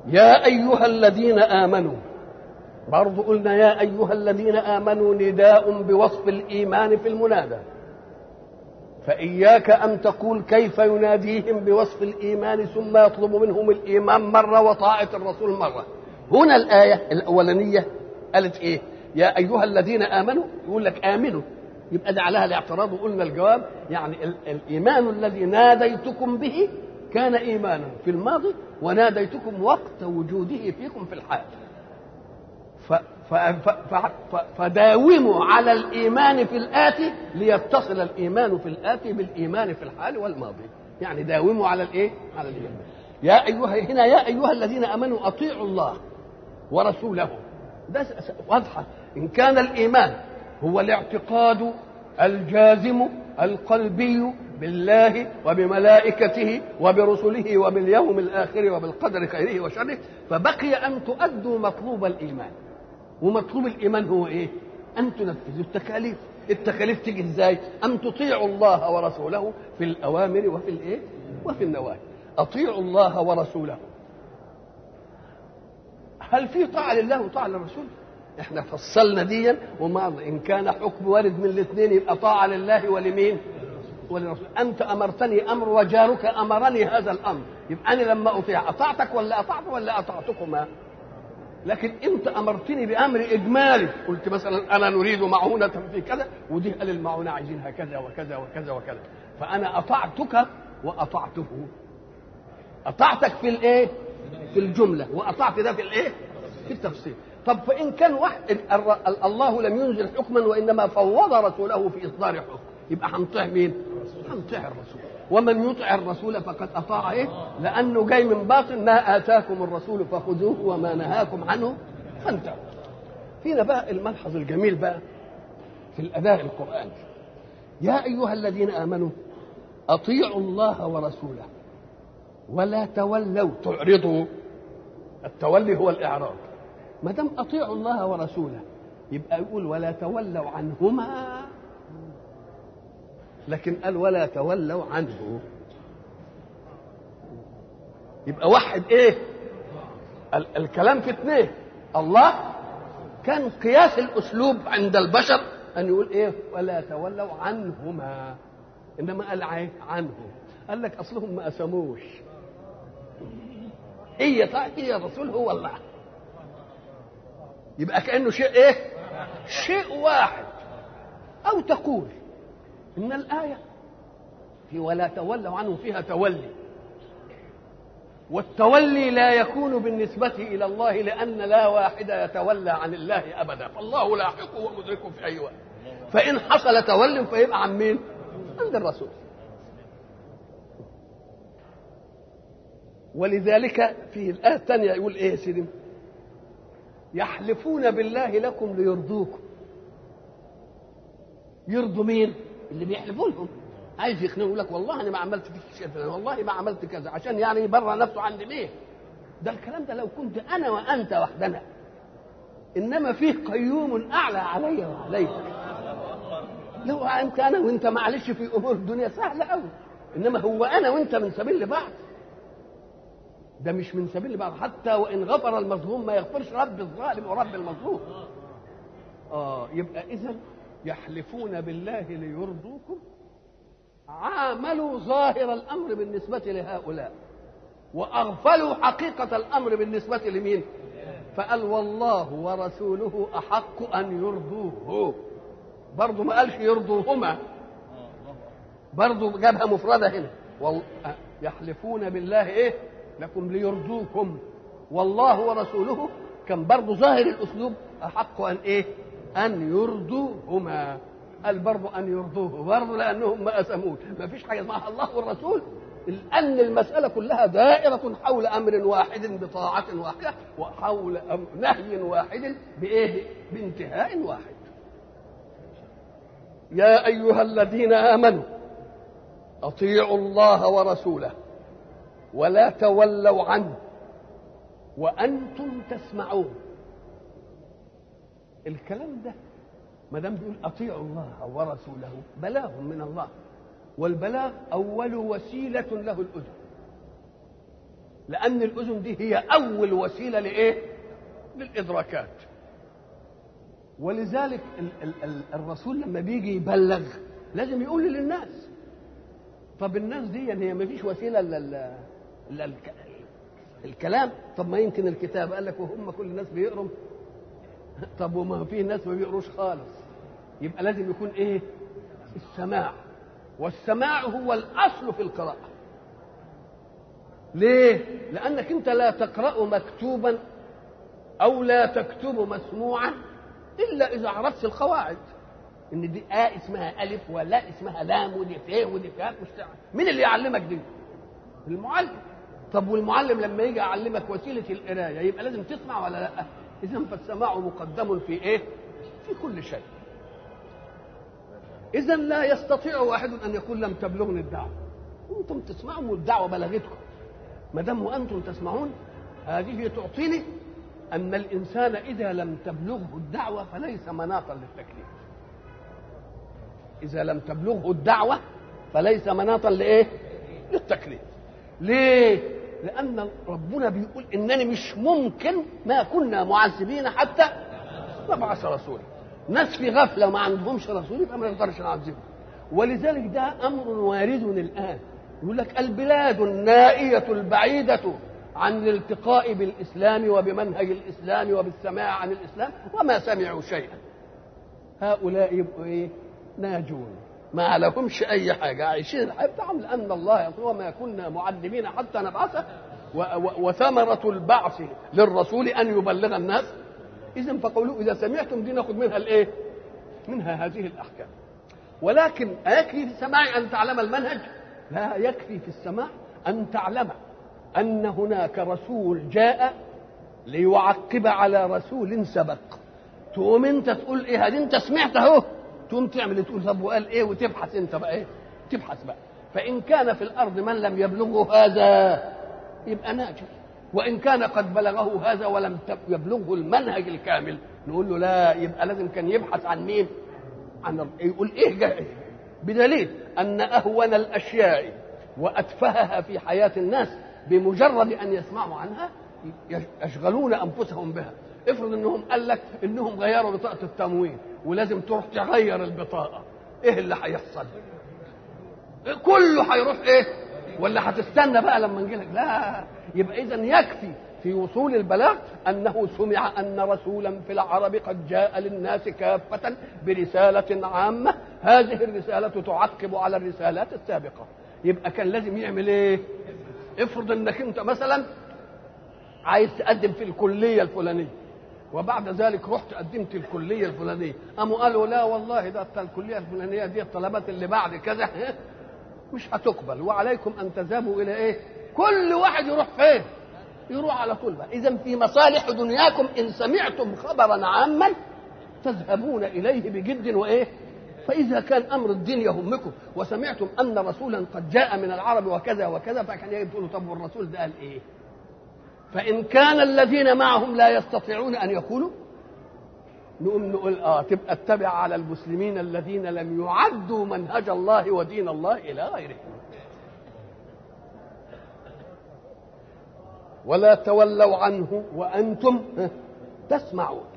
يا أيها الذين آمنوا برضو قلنا يا أيها الذين آمنوا نداء بوصف الإيمان في المنادى فإياك أن تقول كيف يناديهم بوصف الإيمان ثم يطلب منهم الإيمان مرة وطاعة الرسول مرة هنا الآية الأولانية قالت إيه يا أيها الذين آمنوا يقول لك آمنوا يبقى ده عليها الاعتراض وقلنا الجواب يعني ال- الإيمان الذي ناديتكم به كان إيمانا في الماضي وناديتكم وقت وجوده فيكم في الحال ف ف ف ف ف فداوموا على الإيمان في الآتي ليتصل الإيمان في الآتي بالإيمان في الحال والماضي يعني داوموا على الإيه؟ على الإيمان يا أيها هنا يا أيها الذين آمنوا أطيعوا الله ورسوله ده س- س- واضحة إن كان الإيمان هو الاعتقاد الجازم القلبي بالله وبملائكته وبرسله وباليوم الآخر وبالقدر خيره وشره فبقي أن تؤدوا مطلوب الإيمان ومطلوب الإيمان هو إيه؟ أن تنفذوا التكاليف التكاليف تيجي ازاي؟ أن تطيعوا الله ورسوله في الأوامر وفي الإيه؟ وفي النواهي أطيعوا الله ورسوله هل في طاعة لله وطاعة للرسول؟ احنا فصلنا ديا وما ان كان حكم وارد من الاثنين يبقى طاعة لله ولمين؟ وللرسول انت امرتني امر وجارك امرني هذا الامر يبقى انا لما اطيع اطعتك ولا اطعت ولا اطعتكما؟ لكن انت امرتني بامر اجمالي قلت مثلا انا نريد معونه في كذا ودي قال المعونه عايزينها كذا وكذا وكذا وكذا فانا اطعتك واطعته اطعتك في الايه في الجمله واطعت ده في الايه في التفصيل طب فان كان واحد الر- الله لم ينزل حكما وانما فوض رسوله في اصدار حكم يبقى هنطيع مين هنطيع الرسول ومن يطع الرسول فقد اطاع ايه لانه جاي من باطن ما اتاكم الرسول فخذوه وما نهاكم عنه فانتهوا فينا بقى الملحظ الجميل بقى في الاداء القراني يا ايها الذين امنوا اطيعوا الله ورسوله ولا تولوا تعرضوا التولي هو الاعراض ما دام اطيعوا الله ورسوله يبقى يقول ولا تولوا عنهما لكن قال ولا تولوا عنه يبقى واحد ايه ال- الكلام في اثنين الله كان قياس الاسلوب عند البشر ان يقول ايه ولا تولوا عنهما انما قال عي- عنه قال لك اصلهم ما اسموش هي طاعة هي الرسول هو الله يبقى كانه شيء ايه شيء واحد او تقول ان الايه في ولا تولوا عنه فيها تولي والتولي لا يكون بالنسبة إلى الله لأن لا واحد يتولى عن الله أبدا فالله لاحقه ومدركه في أي وقت فإن حصل تولي فيبقى عن مين؟ عند الرسول ولذلك في الآية الثانية يقول إيه يا سيدي؟ يحلفون بالله لكم ليرضوكم يرضوا مين؟ اللي بيحلفوا لهم عايز يقنعوا لك والله انا ما عملت فيك شيء فلان، والله ما عملت كذا عشان يعني يبرر نفسه عند مين؟ ده الكلام ده لو كنت انا وانت وحدنا انما فيه قيوم اعلى علي وعليك لو انت انا وانت معلش في امور الدنيا سهله قوي انما هو انا وانت من سبيل لبعض ده مش من سبيل لبعض حتى وان غفر المظلوم ما يغفرش رب الظالم ورب المظلوم اه يبقى اذا يحلفون بالله ليرضوكم عاملوا ظاهر الامر بالنسبه لهؤلاء واغفلوا حقيقه الامر بالنسبه لمين فقال والله ورسوله احق ان يرضوه برضه ما قالش يرضوهما برضه جابها مفردة هنا وال... يحلفون بالله ايه لكم ليرضوكم والله ورسوله كان برضه ظاهر الاسلوب احق ان ايه ان يرضوهما قال برضه ان يرضوه برضه لانهم ما اسموش ما فيش حاجه اسمها الله والرسول لان المساله كلها دائره حول امر واحد بطاعه واحده وحول أمر نهي واحد بايه بانتهاء واحد يا ايها الذين امنوا اطيعوا الله ورسوله ولا تولوا عنه وانتم تسمعون الكلام ده ما دام بيقول اطيعوا الله ورسوله بلاغ من الله والبلاغ اول وسيله له الاذن لان الاذن دي هي اول وسيله لايه للادراكات ولذلك ال ال ال الرسول لما بيجي يبلغ لازم يقول للناس طب الناس دي يعني هي ما فيش وسيله الا الا الكلام طب ما يمكن الكتاب قال لك وهم كل الناس بيقروا طب وما في ناس ما بيقروش خالص يبقى لازم يكون ايه السماع والسماع هو الاصل في القراءه ليه لانك انت لا تقرا مكتوبا او لا تكتب مسموعا الا اذا عرفت القواعد ان دي آ اسمها الف ولا اسمها لام ودي ف ودي ف مين اللي يعلمك دي المعلم طب والمعلم لما يجي يعلمك وسيله القرايه يبقى لازم تسمع ولا لا اذا فالسماع مقدم في ايه في كل شيء اذا لا يستطيع واحد ان يقول لم تبلغني الدعوه انتم تسمعوا والدعوه بلغتكم ما دام وانتم تسمعون هذه تعطيني ان الانسان اذا لم تبلغه الدعوه فليس مناطا للتكليف اذا لم تبلغه الدعوه فليس مناطا لايه للتكليف ليه لان ربنا بيقول انني مش ممكن ما كنا معذبين حتى نبعث رسولا ناس في غفله ما عندهمش رسول يبقى ما نقدرش نعذبهم ولذلك ده امر وارد الان يقول لك البلاد النائيه البعيده عن الالتقاء بالاسلام وبمنهج الاسلام وبالسماع عن الاسلام وما سمعوا شيئا هؤلاء يبقوا ايه ناجون ما لهمش اي حاجه عايشين الحياه بتاعهم لان الله يقول وما كنا معذبين حتى نبعث وثمره البعث للرسول ان يبلغ الناس اذا فقولوا اذا سمعتم دي ناخذ منها الايه منها هذه الاحكام ولكن ايكفي في السماع ان تعلم المنهج لا يكفي في السماع ان تعلم ان هناك رسول جاء ليعقب على رسول سبق تقوم انت تقول ايه هذه انت سمعت اهو تقوم تعمل تقول طب وقال ايه وتبحث انت بقى ايه تبحث بقى فان كان في الارض من لم يبلغه هذا يبقى ناجح وان كان قد بلغه هذا ولم يبلغه المنهج الكامل نقول له لا يبقى لازم كان يبحث عن مين عن يقول ايه جاء بدليل ان اهون الاشياء واتفهها في حياه الناس بمجرد ان يسمعوا عنها يشغلون انفسهم بها افرض انهم قال لك انهم غيروا بطاقه التموين ولازم تروح تغير البطاقه ايه اللي هيحصل كله هيروح ايه ولا هتستنى بقى لما نجي لك لا يبقى اذا يكفي في وصول البلاغ انه سمع ان رسولا في العرب قد جاء للناس كافه برساله عامه هذه الرساله تعقب على الرسالات السابقه يبقى كان لازم يعمل ايه افرض انك انت مثلا عايز تقدم في الكليه الفلانيه وبعد ذلك رحت قدمت الكليه الفلانيه قاموا قالوا لا والله ده الكليه الفلانيه دي الطلبات اللي بعد كذا مش هتقبل وعليكم ان تذهبوا الى ايه كل واحد يروح فين يروح على طول بقى اذا في مصالح دنياكم ان سمعتم خبرا عاما تذهبون اليه بجد وايه فاذا كان امر الدين يهمكم وسمعتم ان رسولا قد جاء من العرب وكذا وكذا فكان يجب تقولوا طب والرسول ده قال ايه فان كان الذين معهم لا يستطيعون ان يقولوا نقوم نقول اه تبقى اتبع على المسلمين الذين لم يعدوا منهج الله ودين الله الى غيره ولا تولوا عنه وانتم تسمعون